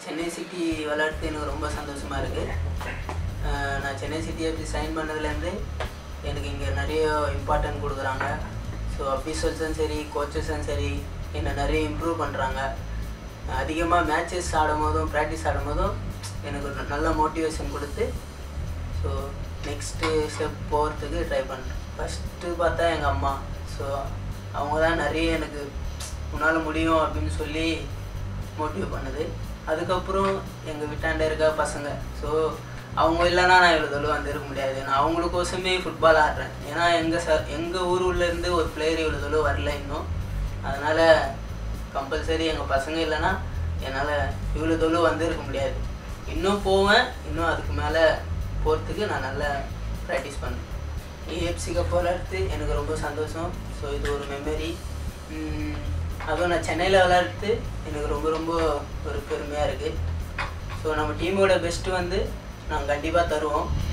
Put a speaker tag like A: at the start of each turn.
A: Chennai city விளையாடுறது எனக்கு ரொம்ப சந்தோஷமாக இருக்குது நான் சென்னை சிட்டியை அப்படி சைன் பண்ணதுலேருந்து எனக்கு இங்கே நிறைய இம்பார்ட்டன்ட் கொடுக்குறாங்க ஸோ அஃபீஷியல்ஸும் சரி கோச்சஸும் சரி என்னை நிறைய இம்ப்ரூவ் பண்ணுறாங்க அதிகமாக மேட்சஸ் ஆடும் போதும் ப்ராக்டிஸ் ஆடும் போதும் எனக்கு ஒரு நல்ல மோட்டிவேஷன் கொடுத்து ஸோ நெக்ஸ்ட்டு ஸ்டெப் போகிறதுக்கு ட்ரை பண்ணுறேன் ஃபஸ்ட்டு பார்த்தா எங்கள் அம்மா ஸோ அவங்க தான் நிறைய எனக்கு உன்னால் முடியும் அப்படின்னு சொல்லி மோட்டிவேட் பண்ணுது அதுக்கப்புறம் எங்கள் வீட்டாண்ட இருக்க பசங்க ஸோ அவங்க இல்லைன்னா நான் இவ்வளோ தூரம் வந்திருக்க முடியாது நான் அவங்களுக்கோசமே ஃபுட்பால் ஆடுறேன் ஏன்னா எங்கள் ச எங்கள் ஊருலேருந்து ஒரு பிளேயர் இவ்வளோ தூரம் வரல இன்னும் அதனால் கம்பல்சரி எங்கள் பசங்க இல்லைன்னா என்னால் இவ்வளோ தூரம் வந்திருக்க முடியாது இன்னும் போவேன் இன்னும் அதுக்கு மேலே போகிறதுக்கு நான் நல்லா ப்ராக்டிஸ் பண்ணேன் ஏஎஃப்சி கப் விளையாடுறது எனக்கு ரொம்ப சந்தோஷம் ஸோ இது ஒரு மெமரி அதுவும் நான் சென்னையில் விளையாடுறது எனக்கு ரொம்ப ரொம்ப ஒரு பெருமையாக இருக்குது ஸோ நம்ம டீமோட பெஸ்ட்டு வந்து நாங்கள் கண்டிப்பாக தருவோம்